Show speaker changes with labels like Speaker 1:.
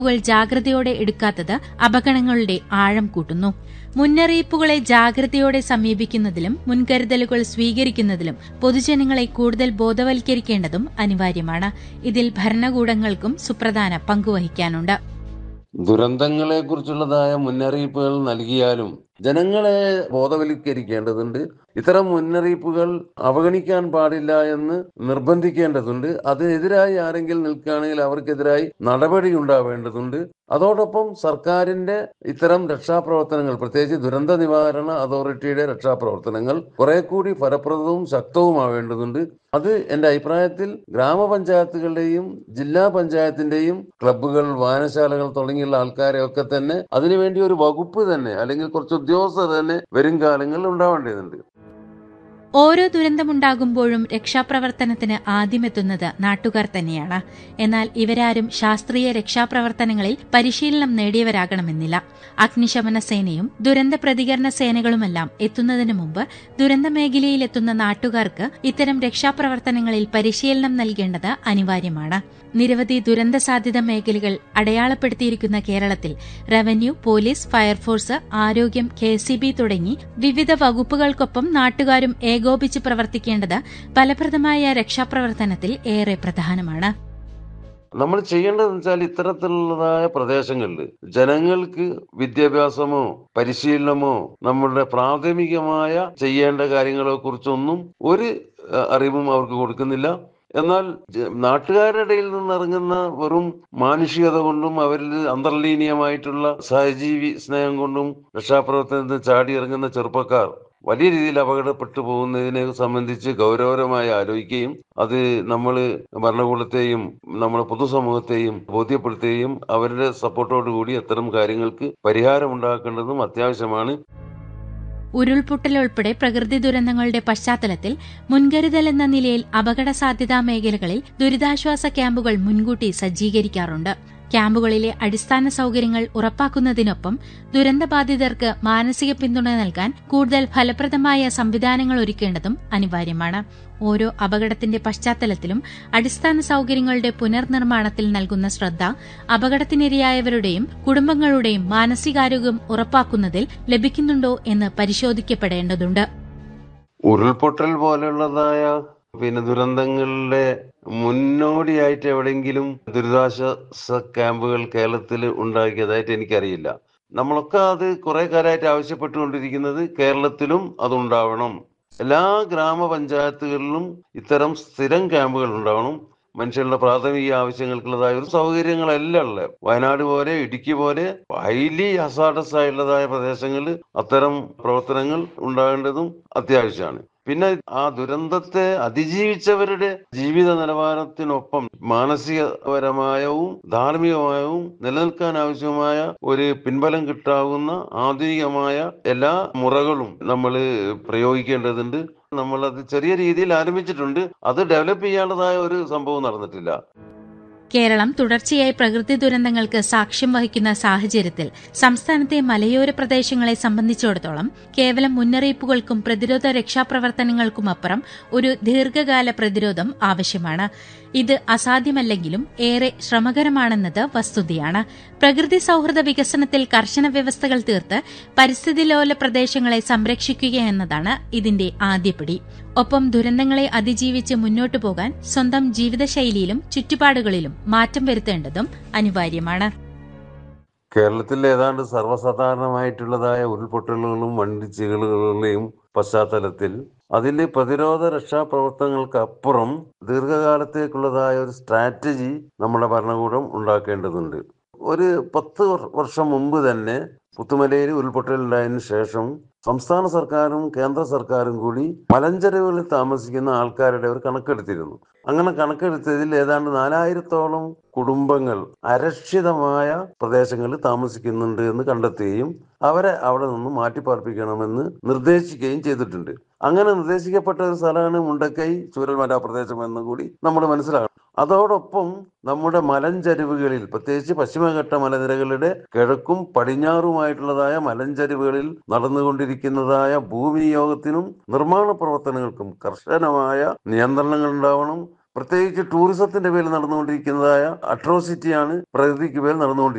Speaker 1: കൾ ജാഗ്രതയോടെ എടുക്കാത്തത് അപകടങ്ങളുടെ ആഴം കൂട്ടുന്നു മുന്നറിയിപ്പുകളെ ജാഗ്രതയോടെ സമീപിക്കുന്നതിലും മുൻകരുതലുകൾ സ്വീകരിക്കുന്നതിലും പൊതുജനങ്ങളെ കൂടുതൽ ബോധവൽക്കരിക്കേണ്ടതും അനിവാര്യമാണ് ഇതിൽ ഭരണകൂടങ്ങൾക്കും സുപ്രധാന പങ്കുവഹിക്കാനുണ്ട്
Speaker 2: ദുരന്തങ്ങളെ കുറിച്ചുള്ളതായ മുന്നറിയിപ്പുകൾ നൽകിയാലും ജനങ്ങളെ ബോധവൽക്കരിക്കേണ്ടതുണ്ട് ഇത്തരം മുന്നറിയിപ്പുകൾ അവഗണിക്കാൻ പാടില്ല എന്ന് നിർബന്ധിക്കേണ്ടതുണ്ട് അതിനെതിരായി ആരെങ്കിലും നിൽക്കുകയാണെങ്കിൽ അവർക്കെതിരായി നടപടി ഉണ്ടാവേണ്ടതുണ്ട് അതോടൊപ്പം സർക്കാരിന്റെ ഇത്തരം രക്ഷാപ്രവർത്തനങ്ങൾ പ്രത്യേകിച്ച് ദുരന്ത നിവാരണ അതോറിറ്റിയുടെ രക്ഷാപ്രവർത്തനങ്ങൾ കുറെ കൂടി ഫലപ്രദവും ശക്തവുമാവേണ്ടതുണ്ട് അത് എന്റെ അഭിപ്രായത്തിൽ ഗ്രാമപഞ്ചായത്തുകളുടെയും ജില്ലാ പഞ്ചായത്തിന്റെയും ക്ലബ്ബുകൾ വായനശാലകൾ തുടങ്ങിയുള്ള ആൾക്കാരെ ഒക്കെ തന്നെ അതിനുവേണ്ടി ഒരു വകുപ്പ് തന്നെ അല്ലെങ്കിൽ കുറച്ച് ഉദ്യോഗസ്ഥർ തന്നെ വരും കാലങ്ങളിൽ ഉണ്ടാവേണ്ടതുണ്ട്
Speaker 1: ഓരോ ദുരന്തമുണ്ടാകുമ്പോഴും രക്ഷാപ്രവർത്തനത്തിന് ആദ്യമെത്തുന്നത് നാട്ടുകാർ തന്നെയാണ് എന്നാൽ ഇവരാരും ശാസ്ത്രീയ രക്ഷാപ്രവർത്തനങ്ങളിൽ പരിശീലനം നേടിയവരാകണമെന്നില്ല അഗ്നിശമന സേനയും ദുരന്ത പ്രതികരണ സേനകളുമെല്ലാം എത്തുന്നതിന് മുമ്പ് ദുരന്ത മേഖലയിലെത്തുന്ന നാട്ടുകാർക്ക് ഇത്തരം രക്ഷാപ്രവർത്തനങ്ങളിൽ പരിശീലനം നൽകേണ്ടത് അനിവാര്യമാണ് നിരവധി ദുരന്ത സാധ്യത മേഖലകൾ അടയാളപ്പെടുത്തിയിരിക്കുന്ന കേരളത്തിൽ റവന്യൂ പോലീസ് ഫയർഫോഴ്സ് ആരോഗ്യം കെ തുടങ്ങി വിവിധ വകുപ്പുകൾക്കൊപ്പം നാട്ടുകാരും ഏകോപിച്ച് പ്രവർത്തിക്കേണ്ടത് ഫലപ്രദമായ രക്ഷാപ്രവർത്തനത്തിൽ ഏറെ പ്രധാനമാണ്
Speaker 2: നമ്മൾ ചെയ്യേണ്ടതെന്ന് വെച്ചാൽ ഇത്തരത്തിലുള്ളതായ പ്രദേശങ്ങളിൽ ജനങ്ങൾക്ക് വിദ്യാഭ്യാസമോ പരിശീലനമോ നമ്മുടെ പ്രാഥമികമായ ചെയ്യേണ്ട കാര്യങ്ങളെ കുറിച്ചൊന്നും ഒരു അഹ്, അറിവും അവർക്ക് കൊടുക്കുന്നില്ല എന്നാൽ ജ- നാട്ടുകാരുടെ ഇടയിൽ നിന്നിറങ്ങുന്ന വെറും മാനുഷികത കൊണ്ടും അവരിൽ അന്തർലീനീയമായിട്ടുള്ള സഹജീവി സ്നേഹം കൊണ്ടും രക്ഷാപ്രവർത്തനത്തിന് ചാടി ഇറങ്ങുന്ന ചെറുപ്പക്കാർ വലിയ രീതിയിൽ അപകടപ്പെട്ടു പോകുന്നതിനെ സംബന്ധിച്ച് ഗൗരവകരമായി ആലോചിക്കുകയും അത് നമ്മൾ ഭരണകൂടത്തെയും നമ്മുടെ പൊതുസമൂഹത്തെയും ബോധ്യപ്പെടുത്തുകയും അവരുടെ സപ്പോർട്ടോടുകൂടി അത്തരം കാര്യങ്ങൾക്ക് പരിഹാരമുണ്ടാക്കേണ്ടതും അത്യാവശ്യമാണ്
Speaker 1: ഉരുൾപൊട്ടൽ ഉൾപ്പെടെ പ്രകൃതി ദുരന്തങ്ങളുടെ പശ്ചാത്തലത്തിൽ മുൻകരുതൽ എന്ന നിലയിൽ അപകട സാധ്യതാ മേഖലകളിൽ ദുരിതാശ്വാസ ക്യാമ്പുകൾ മുൻകൂട്ടി സജ്ജീകരിക്കാറുണ്ട് ക്യാമ്പുകളിലെ അടിസ്ഥാന സൌകര്യങ്ങൾ ഉറപ്പാക്കുന്നതിനൊപ്പം ദുരന്തബാധിതർക്ക് മാനസിക പിന്തുണ നൽകാൻ കൂടുതൽ ഫലപ്രദമായ സംവിധാനങ്ങൾ ഒരുക്കേണ്ടതും അനിവാര്യമാണ് ഓരോ അപകടത്തിന്റെ പശ്ചാത്തലത്തിലും അടിസ്ഥാന സൌകര്യങ്ങളുടെ പുനർനിർമ്മാണത്തിൽ നൽകുന്ന ശ്രദ്ധ അപകടത്തിനിരയായവരുടെയും കുടുംബങ്ങളുടെയും മാനസികാരോഗ്യം ഉറപ്പാക്കുന്നതിൽ ലഭിക്കുന്നുണ്ടോ എന്ന് പരിശോധിക്കപ്പെടേണ്ടതുണ്ട്
Speaker 2: ഉരുൾപൊട്ടൽ പോലെയുള്ളതായ പിന്നെ ദുരന്തങ്ങളുടെ മുന്നോടിയായിട്ട് എവിടെയെങ്കിലും ദുരിതാശ്വാസ ക്യാമ്പുകൾ കേരളത്തിൽ ഉണ്ടാക്കിയതായിട്ട് എനിക്കറിയില്ല നമ്മളൊക്കെ അത് കുറെ കാലമായിട്ട് ആവശ്യപ്പെട്ടുകൊണ്ടിരിക്കുന്നത് കേരളത്തിലും അതുണ്ടാവണം എല്ലാ ഗ്രാമപഞ്ചായത്തുകളിലും ഇത്തരം സ്ഥിരം ക്യാമ്പുകൾ ഉണ്ടാവണം മനുഷ്യരുടെ പ്രാഥമിക ആവശ്യങ്ങൾക്കുള്ളതായ ഒരു സൗകര്യങ്ങളെല്ലാം ഉള്ളത് വയനാട് പോലെ ഇടുക്കി പോലെ ഹൈലി ഹസാഡസ് ആയിട്ടുള്ളതായ പ്രദേശങ്ങളിൽ അത്തരം പ്രവർത്തനങ്ങൾ ഉണ്ടാകേണ്ടതും അത്യാവശ്യമാണ് പിന്നെ ആ ദുരന്തത്തെ അതിജീവിച്ചവരുടെ ജീവിത നിലവാരത്തിനൊപ്പം മാനസികപരമായവും ധാർമ്മികമായവും നിലനിൽക്കാൻ ആവശ്യമായ ഒരു പിൻബലം കിട്ടാവുന്ന ആധുനികമായ എല്ലാ മുറകളും നമ്മൾ പ്രയോഗിക്കേണ്ടതുണ്ട് നമ്മളത് ചെറിയ രീതിയിൽ ആരംഭിച്ചിട്ടുണ്ട് അത് ഡെവലപ്പ് ചെയ്യാനുള്ളതായ ഒരു സംഭവം നടന്നിട്ടില്ല
Speaker 1: കേരളം തുടർച്ചയായി പ്രകൃതി ദുരന്തങ്ങൾക്ക് സാക്ഷ്യം വഹിക്കുന്ന സാഹചര്യത്തിൽ സംസ്ഥാനത്തെ മലയോര പ്രദേശങ്ങളെ സംബന്ധിച്ചിടത്തോളം കേവലം മുന്നറിയിപ്പുകൾക്കും പ്രതിരോധ രക്ഷാപ്രവർത്തനങ്ങൾക്കുമപ്പുറം ഒരു ദീർഘകാല പ്രതിരോധം ആവശ്യമാണ് ഇത് അസാധ്യമല്ലെങ്കിലും ഏറെ ശ്രമകരമാണെന്നത് വസ്തുതയാണ് പ്രകൃതി സൌഹൃദ വികസനത്തിൽ കർശന വ്യവസ്ഥകൾ തീർത്ത് പരിസ്ഥിതി ലോല പ്രദേശങ്ങളെ സംരക്ഷിക്കുക എന്നതാണ് ഇതിന്റെ ആദ്യപടി ഒപ്പം ദുരന്തങ്ങളെ അതിജീവിച്ച് മുന്നോട്ടു പോകാൻ സ്വന്തം ജീവിതശൈലിയിലും ചുറ്റുപാടുകളിലും മാറ്റം വരുത്തേണ്ടതും അനിവാര്യമാണ്
Speaker 2: കേരളത്തിൽ ഏതാണ്ട് സർവ്വസാധാരണമായിട്ടുള്ളതായ ഉരുൾപൊട്ടലുകളും വണ്ടിച്ചികളുകളുടെയും പശ്ചാത്തലത്തിൽ അതിൽ പ്രതിരോധ രക്ഷാപ്രവർത്തനങ്ങൾക്കപ്പുറം ദീർഘകാലത്തേക്കുള്ളതായ ഒരു സ്ട്രാറ്റജി നമ്മുടെ ഭരണകൂടം ഉണ്ടാക്കേണ്ടതുണ്ട് ഒരു പത്ത് വർ- വർഷം മുമ്പ് തന്നെ പുത്തുമലയിൽ ഉരുൾപൊട്ടലുണ്ടായതിനു ശേഷം സംസ്ഥാന സർക്കാരും കേന്ദ്ര സർക്കാരും കൂടി മലഞ്ചെരുവുകളിൽ താമസിക്കുന്ന ആൾക്കാരുടെ ഒരു കണക്കെടുത്തിരുന്നു അങ്ങനെ കണക്കെടുത്തതിൽ ഏതാണ്ട് നാലായിരത്തോളം കുടുംബങ്ങൾ അരക്ഷിതമായ പ്രദേശങ്ങളിൽ താമസിക്കുന്നുണ്ട് എന്ന് കണ്ടെത്തുകയും അവരെ അവിടെ നിന്ന് മാറ്റിപ്പാർപ്പിക്കണമെന്ന് നിർദ്ദേശിക്കുകയും ചെയ്തിട്ടുണ്ട് അങ്ങനെ നിർദ്ദേശിക്കപ്പെട്ട ഒരു സ്ഥലമാണ് മുണ്ടക്കൈ ചൂരൽമല പ്രദേശം എന്നും കൂടി നമ്മൾ മനസ്സിലാക്കണം അതോടൊപ്പം നമ്മുടെ മലഞ്ചരിവുകളിൽ പ്രത്യേകിച്ച് പശ്ചിമഘട്ട മലനിരകളുടെ കിഴക്കും പടിഞ്ഞാറുമായിട്ടുള്ളതായ മലഞ്ചരിവുകളിൽ നടന്നുകൊണ്ടിരിക്കുന്നതായ ഭൂവിനിയോഗത്തിനും നിർമ്മാണ പ്രവർത്തനങ്ങൾക്കും കർശനമായ നിയന്ത്രണങ്ങൾ ഉണ്ടാവണം പ്രത്യേകിച്ച് ടൂറിസത്തിന്റെ പേരിൽ നടന്നുകൊണ്ടിരിക്കുന്നതായ അട്രോസിറ്റിയാണ് പ്രകൃതിക്ക് പേരിൽ നടന്നുകൊണ്ടിരിക്കുന്നത്